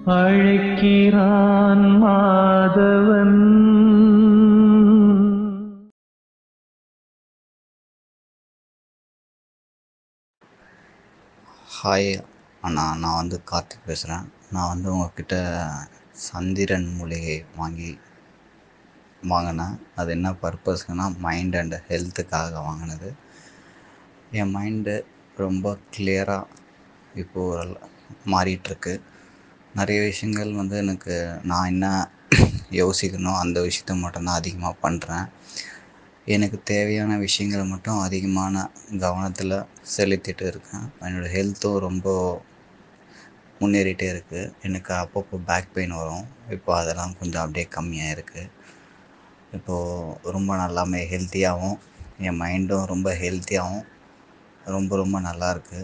அழைக்கிறான் மாதவன் ஹாய் அண்ணா நான் வந்து கார்த்திக் பேசுகிறேன் நான் வந்து உங்ககிட்ட சந்திரன் மூலிகை வாங்கி வாங்கினேன் அது என்ன பர்பஸ்க்குன்னா மைண்ட் அண்ட் ஹெல்த்துக்காக வாங்கினது என் மைண்டு ரொம்ப கிளியராக இப்போது மாறிட்டுருக்கு நிறைய விஷயங்கள் வந்து எனக்கு நான் என்ன யோசிக்கணும் அந்த விஷயத்த மட்டும்தான் அதிகமாக பண்ணுறேன் எனக்கு தேவையான விஷயங்களை மட்டும் அதிகமான கவனத்தில் செலுத்திட்டு இருக்கேன் என்னோடய ஹெல்த்தும் ரொம்ப முன்னேறிட்டே இருக்குது எனக்கு அப்பப்போ பேக் பெயின் வரும் இப்போ அதெல்லாம் கொஞ்சம் அப்படியே கம்மியாக இருக்குது இப்போது ரொம்ப நல்லாமே ஹெல்த்தியாகவும் என் மைண்டும் ரொம்ப ஹெல்த்தியாகவும் ரொம்ப ரொம்ப நல்லா இருக்கு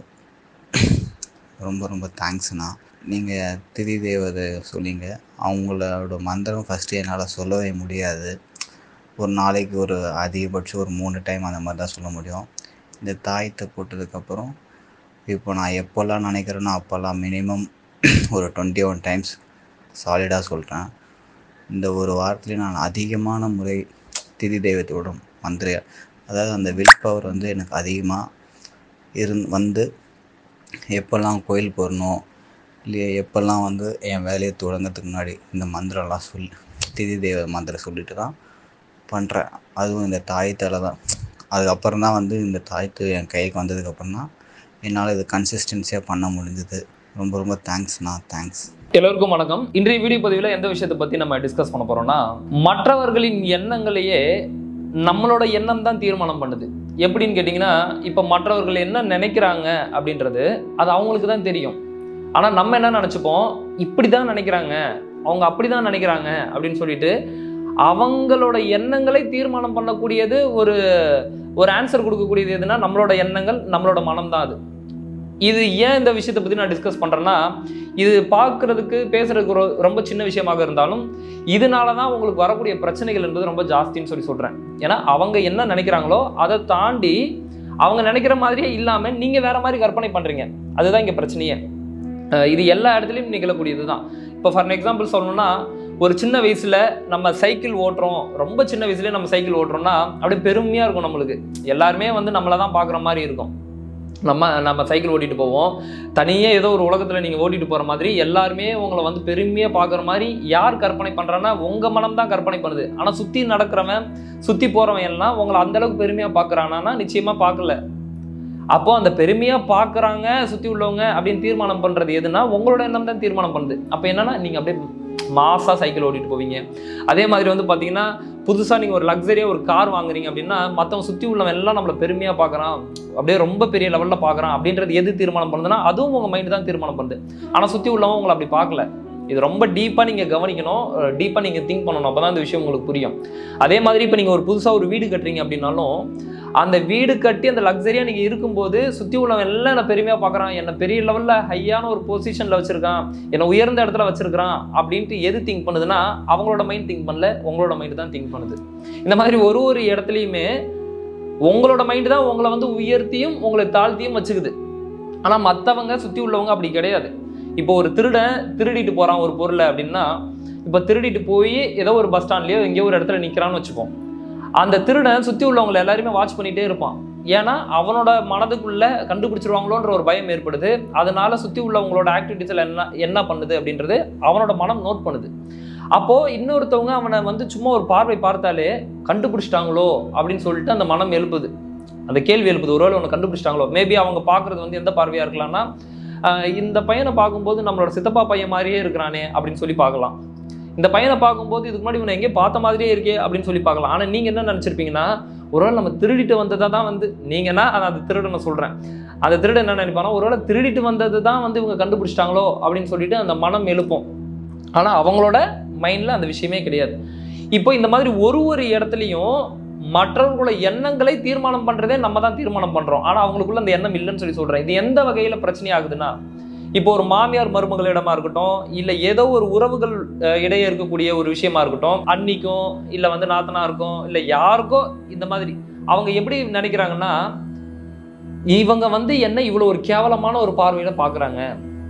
ரொம்ப ரொம்ப தேங்க்ஸ்ண்ணா நீங்கள் திதி தேவதை சொன்னீங்க அவங்களோட மந்திரம் ஃபஸ்ட்டு என்னால் சொல்லவே முடியாது ஒரு நாளைக்கு ஒரு அதிகபட்சம் ஒரு மூணு டைம் அந்த மாதிரி தான் சொல்ல முடியும் இந்த தாயத்தை போட்டதுக்கப்புறம் இப்போ நான் எப்போல்லாம் நினைக்கிறேனோ அப்போல்லாம் மினிமம் ஒரு டுவெண்ட்டி ஒன் டைம்ஸ் சாலிடாக சொல்கிறேன் இந்த ஒரு வாரத்துலேயே நான் அதிகமான முறை திதி தெய்வத்தோட மந்திர அதாவது அந்த வில் பவர் வந்து எனக்கு அதிகமாக இருந் வந்து எப்போல்லாம் கோயில் போடணும் இல்லையா எப்போல்லாம் வந்து என் வேலையை தொடங்கிறதுக்கு முன்னாடி இந்த மந்திரம்லாம் சொல்லி திதி தெய்வ மந்திரம் சொல்லிட்டு தான் பண்ணுறேன் அதுவும் இந்த தாயத்தால் தான் அதுக்கப்புறம் தான் வந்து இந்த தாயத்து என் கைக்கு வந்ததுக்கப்புறம் தான் என்னால் இது கன்சிஸ்டன்சியாக பண்ண முடிஞ்சது ரொம்ப ரொம்ப தேங்க்ஸ்ண்ணா தேங்க்ஸ் எல்லோருக்கும் வணக்கம் இன்றைய வீடியோ பதிவில் எந்த விஷயத்தை பற்றி நம்ம டிஸ்கஸ் பண்ண போகிறோம்னா மற்றவர்களின் எண்ணங்களையே நம்மளோட எண்ணம் தான் தீர்மானம் பண்ணுது எப்படின்னு கேட்டிங்கன்னா இப்போ மற்றவர்கள் என்ன நினைக்கிறாங்க அப்படின்றது அது அவங்களுக்கு தான் தெரியும் ஆனால் நம்ம என்ன நினச்சிப்போம் இப்படி தான் நினைக்கிறாங்க அவங்க அப்படி தான் நினைக்கிறாங்க அப்படின்னு சொல்லிட்டு அவங்களோட எண்ணங்களை தீர்மானம் பண்ணக்கூடியது ஒரு ஒரு ஆன்சர் கொடுக்கக்கூடியது எதுனா நம்மளோட எண்ணங்கள் நம்மளோட மனம் தான் அது இது ஏன் இந்த விஷயத்தை பற்றி நான் டிஸ்கஸ் பண்ணுறேன்னா இது பார்க்குறதுக்கு பேசுறதுக்கு ரொ- ரொம்ப சின்ன விஷயமாக இருந்தாலும் இதனால தான் உங்களுக்கு வரக்கூடிய பிரச்சனைகள் என்பது ரொம்ப ஜாஸ்தின்னு சொல்லி சொல்கிறேன் ஏன்னா அவங்க என்ன நினைக்கிறாங்களோ அதை தாண்டி அவங்க நினைக்கிற மாதிரியே இல்லாமல் நீங்கள் வேற மாதிரி கற்பனை பண்ணுறீங்க அதுதான் இங்கே பிரச்சனையே அஹ் இது எல்லா இடத்துலையும் நிகழக்கூடியது தான் இப்போ ஃபார் எக்ஸாம்பிள் சொல்லணும்னா ஒரு சின்ன வயசில் நம்ம சைக்கிள் ஓட்டுறோம் ரொம்ப சின்ன வயசுலேயே நம்ம சைக்கிள் ஓட்டுறோம்னா அப்படியே பெருமையாக இருக்கும் நம்மளுக்கு எல்லாருமே வந்து நம்மளை தான் பார்க்குற மாதிரி இருக்கும் நம்ம நம்ம சைக்கிள் ஓட்டிட்டு போவோம் தனியாக ஏதோ ஒரு உலகத்தில் நீங்கள் ஓட்டிட்டு போகிற மாதிரி எல்லாருமே உங்களை வந்து பெருமையாக பார்க்குற மாதிரி யார் கற்பனை பண்ணுறான்னா உங்கள் மனம் தான் கற்பனை பண்ணுது ஆனால் சுற்றி நடக்கிறவன் சுற்றி போகிறவன் எல்லாம் உங்களை அந்த அளவுக்கு பெருமையாக பார்க்குறானா நிச்சயமாக பார்க்கல அப்போ அந்த பெருமையாக பார்க்குறாங்க சுற்றி உள்ளவங்க அப்படின்னு தீர்மானம் பண்ணுறது எதுனா உங்களோட எண்ணம் தான் தீர்மானம் பண்ணுது அப்போ என்னன்னா நீங்கள் அப்படியே மாசாக சைக்கிள் ஓட்டிட்டு போவீங்க அதே மாதிரி வந்து பார்த்தீங்கன்னா புதுசாக நீங்கள் ஒரு லக்ஸரியாக ஒரு கார் வாங்குறீங்க அப்படின்னா மற்றவங்க சுற்றி உள்ளவன் எல்லாம் நம்மளை பெருமையாக பார்க்குறான் அப்படியே ரொம்ப பெரிய லெவலில் பார்க்குறான் அப்படின்றது எது தீர்மானம் பண்ணுதுன்னா அதுவும் உங்கள் மைண்டு தான் தீர்மானம் பண்ணுது ஆனால் சுற்றி உள்ளவன் உங்களை அப்படி பார்க்கல இது ரொம்ப டீப்பாக நீங்கள் கவனிக்கணும் டீப்பாக நீங்கள் திங்க் பண்ணணும் அப்போ தான் இந்த விஷயம் உங்களுக்கு புரியும் அதே மாதிரி இப்போ நீங்கள் ஒரு புதுசாக ஒரு வீடு கட்டுறீங்க அப்படின்னாலும் அந்த வீடு கட்டி அந்த லக்ஸரியாக நீங்கள் இருக்கும்போது சுற்றி உள்ளவன் எல்லாம் என்னை பெருமையாக பார்க்குறான் என்னை பெரிய லெவலில் ஹையான ஒரு பொசிஷனில் வச்சுருக்கான் என்னை உயர்ந்த இடத்துல வச்சிருக்கான் அப்படின்ட்டு எது திங்க் பண்ணுதுன்னா அவங்களோட மைண்ட் திங்க் பண்ணல உங்களோட மைண்ட் தான் திங்க் பண்ணுது இந்த மாதிரி ஒரு ஒரு இடத்துலையுமே உங்களோட மைண்டு தான் உங்களை வந்து உயர்த்தியும் உங்களை தாழ்த்தியும் வச்சுக்குது ஆனால் மற்றவங்க சுற்றி உள்ளவங்க அப்படி கிடையாது இப்போ ஒரு திருடன் திருடிட்டு போகிறான் ஒரு பொருளை அப்படின்னா இப்போ திருடிட்டு போய் ஏதோ ஒரு பஸ் ஸ்டாண்ட்லேயோ எங்கேயோ ஒரு இடத்துல நிற்கிறான்னு வச்சுப்போம் அந்த திருடன் சுற்றி உள்ளவங்களை எல்லாருமே வாட்ச் பண்ணிகிட்டே இருப்பான் ஏன்னா அவனோட மனதுக்குள்ள கண்டுபிடிச்சிருவாங்களோன்ற ஒரு பயம் ஏற்படுது அதனால சுற்றி உள்ளவங்களோட ஆக்டிவிட்டீஸில் என்ன என்ன பண்ணுது அப்படின்றது அவனோட மனம் நோட் பண்ணுது அப்போ இன்னொருத்தவங்க அவனை வந்து சும்மா ஒரு பார்வை பார்த்தாலே கண்டுபிடிச்சிட்டாங்களோ அப்படின்னு சொல்லிட்டு அந்த மனம் எழுப்புது அந்த கேள்வி எழுப்புது ஒருவேளை ஒன்று கண்டுபிடிச்சிட்டாங்களோ மேபி அவங்க பார்க்குறது வந்து எந்த பார்வையாக இருக்கலாம்னா ஆஹ் இந்த பையனை பார்க்கும்போது நம்மளோட சித்தப்பா பையன் மாதிரியே இருக்கிறானே அப்படின்னு சொல்லி பார்க்கலாம் இந்த பையனை பார்க்கும்போது இதுக்கு முன்னாடி இவனை எங்கேயோ பார்த்த மாதிரியே இருக்கே அப்படின்னு சொல்லி பார்க்கலாம் ஆனால் நீங்கள் என்ன நினச்சிருப்பீங்கன்னா ஒருவேளை நம்ம திருடிட்டு வந்ததை தான் வந்து நீங்கன்னா நான் அந்த திருடனை சொல்கிறேன் அந்த திருடன் என்ன நினைப்பானா ஒருவேளை திருடிட்டு வந்தது தான் வந்து இவங்க கண்டுபிடிச்சிட்டாங்களோ அப்படின்னு சொல்லிட்டு அந்த மனம் எழுப்பும் ஆனால் அவங்களோட மைண்டில் அந்த விஷயமே கிடையாது இப்போ இந்த மாதிரி ஒரு ஒரு இடத்துலையும் மற்றவர்களோட எண்ணங்களை தீர்மானம் பண்ணுறதே நம்ம தான் தீர்மானம் பண்ணுறோம் ஆனால் அவங்களுக்குள்ள அந்த எண்ணம் இல்லைன்னு சொல்லி சொல்கிறேன் இது எந்த வகையில் பிரச்சனை ஆகுதுன்னா இப்போ ஒரு மாமியார் மருமகளிடமா இருக்கட்டும் இல்லை ஏதோ ஒரு உறவுகள் அஹ், இடையே இருக்கக்கூடிய ஒரு விஷயமா இருக்கட்டும் அன்னிக்கும் இல்லை வந்து நாத்தனாருக்கும் இல்லை யாருக்கோ இந்த மாதிரி அவங்க எப்படி நினைக்கிறாங்கன்னா இவங்க வந்து என்ன இவ்வளோ ஒரு கேவலமான ஒரு பார்வையில் பார்க்குறாங்க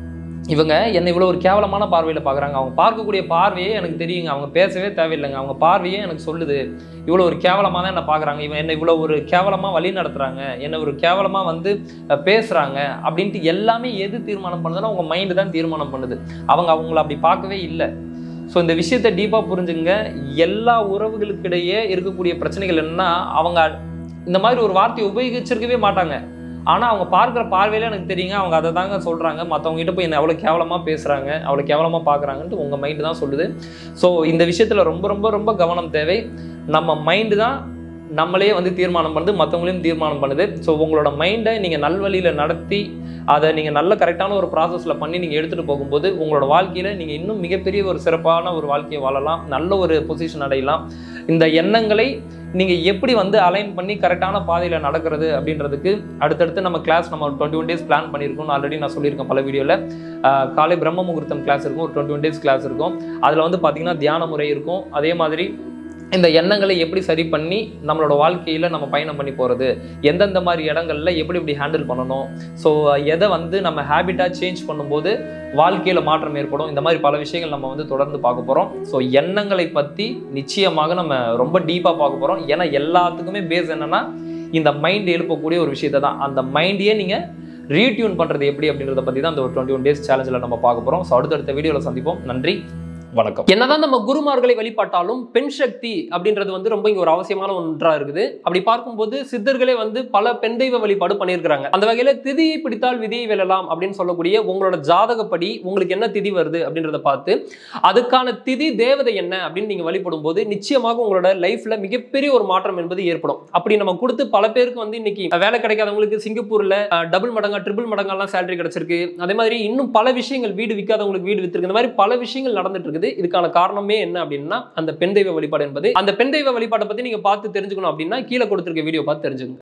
இவங்க என்னை இவ்வளோ ஒரு கேவலமான பார்வையில் பார்க்குறாங்க அவங்க பார்க்கக்கூடிய பார்வையே எனக்கு தெரியுங்க அவங்க பேசவே தேவையில்லைங்க அவங்க பார்வையே எனக்கு சொல்லுது இவ்வளோ ஒரு கேவலமாக தான் என்னை பார்க்குறாங்க இவன் என்னை இவ்வளோ ஒரு கேவலமாக வழி நடத்துகிறாங்க என்னை ஒரு கேவலமாக வந்து அஹ், பேசுகிறாங்க அப்படின்ட்டு எல்லாமே எது தீர்மானம் பண்ணுதுன்னா உங்கள் மைண்டு தான் தீர்மானம் பண்ணுது அவங்க அவங்கள அப்படி பார்க்கவே இல்லை ஸோ இந்த விஷயத்தை டீப்பாக புரிஞ்சுங்க எல்லா உறவுகளுக்கிடையே இருக்கக்கூடிய பிரச்சனைகள் என்னன்னா அவங்க இந்த மாதிரி ஒரு வார்த்தையை உபயோகிச்சிருக்கவே மாட்டாங்க ஆனால் அவங்க பார்க்குற பார்வையில எனக்கு தெரியுங்க அவங்க அதை தாங்க சொல்கிறாங்க மற்றவங்க கிட்ட போய் என்ன அவ்வளோ கேவலமாக பேசுகிறாங்க அவ்வளோ கேவலமாக பார்க்குறாங்கன்ட்டு உங்கள் மைண்டு தான் சொல்லுது ஸோ இந்த விஷயத்தில் ரொம்ப ரொம்ப ரொம்ப கவனம் தேவை நம்ம மைண்டு தான் நம்மளே வந்து தீர்மானம் பண்ணுது மற்றவங்களையும் தீர்மானம் பண்ணுது ஸோ உங்களோட மைண்டை நீங்கள் நல்வழியில் நடத்தி அதை நீங்கள் நல்ல கரெக்டான ஒரு ப்ராசஸில் பண்ணி நீங்கள் எடுத்துகிட்டு போகும்போது உங்களோட வாழ்க்கையில் நீங்கள் இன்னும் மிகப்பெரிய ஒரு சிறப்பான ஒரு வாழ்க்கையை வாழலாம் நல்ல ஒரு பொசிஷன் அடையலாம் இந்த எண்ணங்களை நீங்கள் எப்படி வந்து அலைன் பண்ணி கரெக்டான பாதையில் நடக்கிறது அப்படின்றதுக்கு அடுத்தடுத்து நம்ம கிளாஸ் நம்ம டுவெண்ட்டி ஒன் டேஸ் பிளான் பண்ணியிருக்கோம் ஆல்ரெடி நான் சொல்லியிருக்கேன் பல வீடியோவில் காலை பிரம்ம முகூர்த்தம் கிளாஸ் இருக்கும் ஒரு டுவெண்ட்டி ஒன் டேஸ் கிளாஸ் இருக்கும் அதில் வந்து பார்த்தீங்கன்னா தியான முறை இருக்கும் அதே மாதிரி இந்த எண்ணங்களை எப்படி சரி பண்ணி நம்மளோட வாழ்க்கையில் நம்ம பயணம் பண்ணி போகிறது எந்தெந்த மாதிரி இடங்கள்ல எப்படி எப்படி ஹேண்டில் பண்ணணும் ஸோ எதை வந்து நம்ம ஹேபிட்டாக சேஞ்ச் பண்ணும்போது வாழ்க்கையில் மாற்றம் ஏற்படும் இந்த மாதிரி பல விஷயங்கள் நம்ம வந்து தொடர்ந்து பார்க்க போகிறோம் ஸோ எண்ணங்களை பற்றி நிச்சயமாக நம்ம ரொம்ப டீப்பாக பார்க்க போகிறோம் ஏன்னா எல்லாத்துக்குமே பேஸ் என்னன்னா இந்த மைண்ட் எழுப்பக்கூடிய ஒரு விஷயத்தை தான் அந்த மைண்டையே நீங்கள் ரீட்யூன் பண்ணுறது எப்படி அப்படின்றத பற்றி தான் அந்த ஒரு டுவெண்ட்டி ஒன் டேஸ் சேலஞ்சில் நம்ம பார்க்க போகிறோம் ஸோ அடுத்தடுத்த வீடியோவில் சந்திப்போம் நன்றி வணக்கம் என்னதான் நம்ம குருமார்களை வழிபாட்டாலும் பெண் சக்தி அப்படின்றது வந்து ரொம்ப இங்க ஒரு அவசியமான ஒன்றா இருக்குது அப்படி பார்க்கும்போது சித்தர்களே வந்து பல பெண் தெய்வ வழிபாடு பண்ணியிருக்கிறாங்க அந்த வகையில திதியை பிடித்தால் விதியை வெல்லலாம் அப்படின்னு சொல்லக்கூடிய உங்களோட ஜாதகப்படி உங்களுக்கு என்ன திதி வருது அப்படின்றத பார்த்து அதுக்கான திதி தேவதை என்ன அப்படின்னு நீங்க வழிபடும் போது நிச்சயமாக உங்களோட லைஃப்ல மிகப்பெரிய ஒரு மாற்றம் என்பது ஏற்படும் அப்படி நம்ம கொடுத்து பல பேருக்கு வந்து இன்னைக்கு வேலை கிடைக்காதவங்களுக்கு சிங்கப்பூர்ல டபுள் மடங்கா ட்ரிபிள் மடங்கெல்லாம் சேலரி கிடைச்சிருக்கு அதே மாதிரி இன்னும் பல விஷயங்கள் வீடு விற்காதவங்களுக்கு வீடு வித்திருக்கு இந்த மாதிரி பல விஷயங்கள் நடந்துட்டு இருக்குது இதுக்கான காரணமே என்ன அப்படின்னா அந்த பெண் தெய்வ வழிபாடு என்பது அந்த பெண் தெய்வ வழிபாட்டை பத்தி நீங்க பார்த்து தெரிஞ்சுக்கணும் அப்படின்னா கீழே கொடுத்திருக்க வீடியோ பார்த்து தெரிஞ்சுக்கணும்